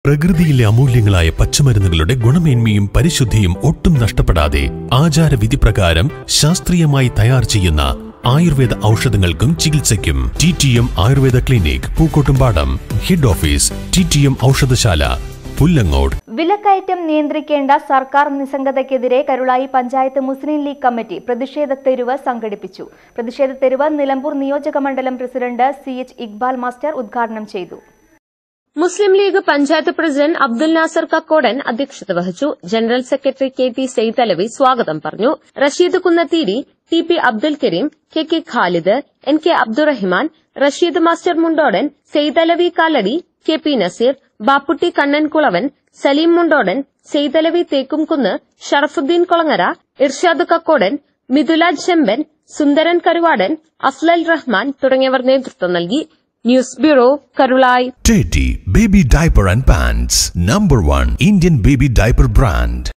പ്രകൃതിയിലെ അമൂല്യങ്ങളായ പച്ചമരുന്നുകളുടെ ഗുണമേന്മയും പരിശുദ്ധിയും ഒട്ടും നഷ്ടപ്പെടാതെ ആചാരവിധി പ്രകാരം ശാസ്ത്രീയമായി തയ്യാർ ചെയ്യുന്ന ആയുർവേദ ഔഷധങ്ങൾക്കും ചികിത്സയ്ക്കും T T M Ayurveda clinic Pookkottumpadam head office T T M ഔഷധശാല പുല്ലങ്ങോട് വിലക്കയറ്റം നിയന്ത്രിക്കേണ്ട സർക്കാർ നിസ്സംഗതയ്ക്കെതിരെ കരുളായി പഞ്ചായത്ത് മുസ്ലിം ലീഗ് കമ്മിറ്റി പ്രതിഷേധ തെരുവ് സംഘടിപ്പിച്ചു പ്രതിഷേധ തെരുവ് നിലമ്പൂർ നിയോജക മണ്ഡലം president C H Iqbal master ഉദ്ഘാടനം ചെയ്തു മുസ്ലിം ലീഗ് പഞ്ചായത്ത് പ്രസിഡന്റ് അബ്ദുൽ നാസർ കക്കോടൻ അധ്യക്ഷത വഹിച്ചു general secretary K T Sayed Alavi സ്വാഗതം പറഞ്ഞു Rasheed Kunnatheeri T P Abdul Kareem K K Khalid N K Abdurahiman Rasheed master Mundodan Sayed Alavi Kalady K P Naseer Bapputty Kannankulavan Saleem Mundodan Sayed Alavi Thekkumkunnu Sharafuddin Kolangara Irshad Kakkodan Mithulaj Chemban Sundaran Karuvadan Aflal Rahman തുടങ്ങിയവർ നേതൃത്വം നൽകി news bureau Karulai Teddy Baby Diaper and Pants Number 1 Indian Baby Diaper Brand